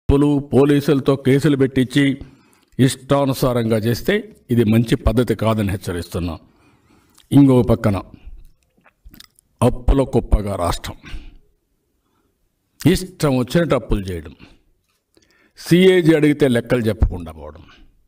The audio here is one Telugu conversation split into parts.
అప్పులు పోలీసులతో కేసులు పెట్టించి ఇష్టానుసారంగా చేస్తే ఇది మంచి పద్ధతి కాదని హెచ్చరిస్తున్నాం ఇంకో పక్కన అప్పుల కుప్పగా రాష్ట్రం ఇష్టం వచ్చినట్టు అప్పులు చేయడం సిఏజీ అడిగితే లెక్కలు చెప్పకుండా పోవడం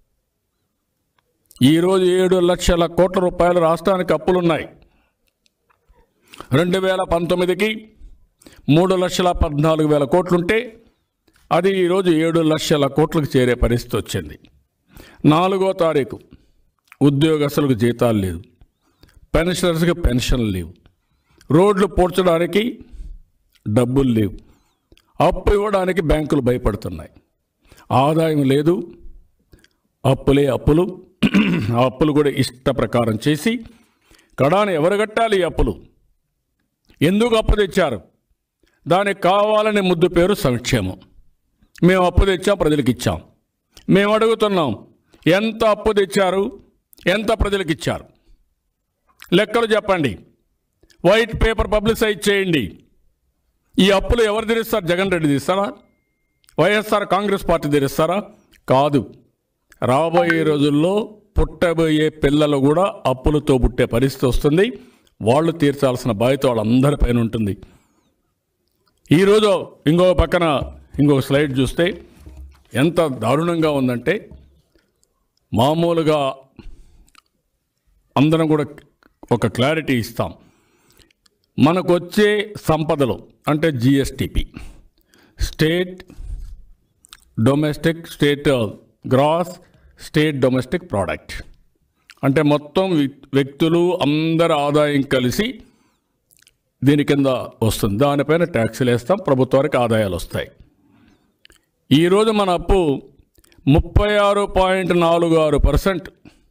ఈరోజు ఏడు లక్షల కోట్ల రూపాయలు రాష్ట్రానికి అప్పులున్నాయి రెండు వేల పంతొమ్మిదికి మూడు లక్షల పద్నాలుగు వేల కోట్లుంటే అది ఈరోజు ఏడు లక్షల కోట్లకు చేరే పరిస్థితి వచ్చింది నాలుగో తారీఖు ఉద్యోగస్తులకు జీతాలు లేవు పెన్షనర్స్కి పెన్షన్లు లేవు రోడ్లు పూడ్చడానికి డబ్బులు లేవు అప్పు ఇవ్వడానికి బ్యాంకులు భయపడుతున్నాయి ఆదాయం లేదు అప్పులే అప్పులు ఆ అప్పులు కూడా ఇష్ట ప్రకారం చేసి కడాని ఎవరు కట్టాలి ఈ అప్పులు ఎందుకు అప్పు తెచ్చారు దానికి కావాలనే ముద్దు పేరు సంక్షేమం మేము అప్పు తెచ్చాం ప్రజలకు ఇచ్చాం మేము అడుగుతున్నాం ఎంత అప్పు తెచ్చారు ఎంత ప్రజలకు ఇచ్చారు లెక్కలు చెప్పండి వైట్ పేపర్ పబ్లిసైజ్ చేయండి ఈ అప్పులు ఎవరు తీరుస్తారు జగన్ రెడ్డి తీస్తారా వైఎస్ఆర్ కాంగ్రెస్ పార్టీ తీరుస్తారా కాదు రాబోయే రోజుల్లో పుట్టబోయే పిల్లలు కూడా అప్పులతో పుట్టే పరిస్థితి వస్తుంది వాళ్ళు తీర్చాల్సిన బాధ్యత వాళ్ళందరిపైన ఉంటుంది ఈరోజు ఇంకో పక్కన ఇంకొక స్లైడ్ చూస్తే ఎంత దారుణంగా ఉందంటే మామూలుగా అందరం కూడా ఒక క్లారిటీ ఇస్తాం మనకు వచ్చే సంపదలు అంటే GSDP state domestic state gross state domestic product అంటే మొత్తం వ్యక్- వ్యక్తులు అందరి ఆదాయం కలిసి దీని కింద వస్తుంది దానిపైన ట్యాక్సీలు వేస్తాం ప్రభుత్వానికి ఆదాయాలు వస్తాయి ఈరోజు మన అప్పు ముప్పై ఆరు పాయింట్ నాలుగు ఆరు percent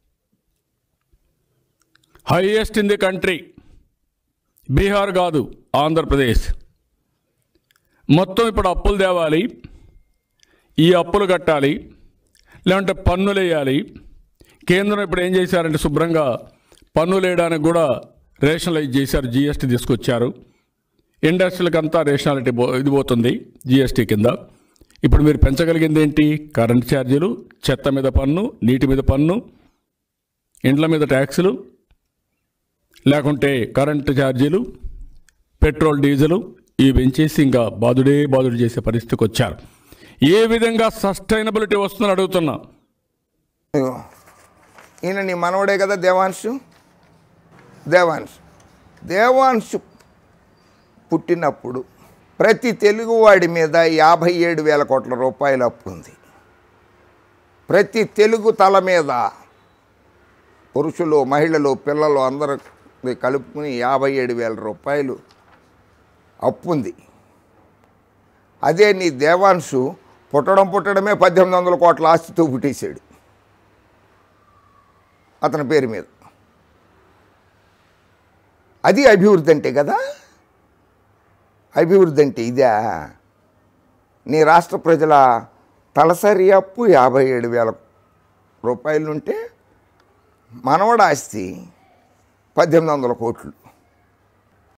highest in the country Bihar కాదు ఆంధ్రప్రదేశ్ మొత్తం ఇప్పుడు అప్పులు తేవాలి ఈ అప్పులు కట్టాలి లేదంటే పన్నులు వేయాలి కేంద్రం ఇప్పుడు ఏం చేశారంటే శుభ్రంగా పన్నులు వేయడానికి కూడా రేషనలైజ్ చేశారు జిఎస్టీ తీసుకొచ్చారు ఇండస్ట్రీలకు అంతా రేషనాలిటీ పో ఇది పోతుంది జిఎస్టీ కింద ఇప్పుడు మీరు పెంచగలిగింది ఏంటి కరెంట్ ఛార్జీలు చెత్త మీద పన్ను నీటి మీద పన్ను ఇండ్ల మీద ట్యాక్సులు లేకుంటే కరెంటు ఛార్జీలు పెట్రోల్ డీజిల్ ఇవి పెంచేసి ఇంకా బాధుడే బాధుడు చేసే పరిస్థితికి వచ్చారు ఏ విధంగా సస్టైనబిలిటీ వస్తుందని అడుగుతున్నా ఇగో. ఈయన నీ మనవడే కదా దేవాంశు దేవాంశు దేవాంశు పుట్టినప్పుడు ప్రతి తెలుగువాడి మీద యాభై ఏడు వేల కోట్ల రూపాయలు అప్పు ఉంది ప్రతి తెలుగు తల మీద పురుషులు మహిళలు పిల్లలు అందరూ కలుపుకుని యాభై ఏడు వేల రూపాయలు అప్పు ఉంది అదే నీ దేవాంశు పుట్టడం పుట్టడమే పద్దెనిమిది వందల కోట్ల ఆస్తితో పుట్టేశాడు అతని పేరు మీద అది అభివృద్ధి అంటే కదా అభివృద్ధి అంటే ఇదా నీ రాష్ట్ర ప్రజల తలసరి అప్పు యాభై ఏడు వేల రూపాయలు ఉంటే మనవడ ఆస్తి పద్దెనిమిది వందల కోట్లు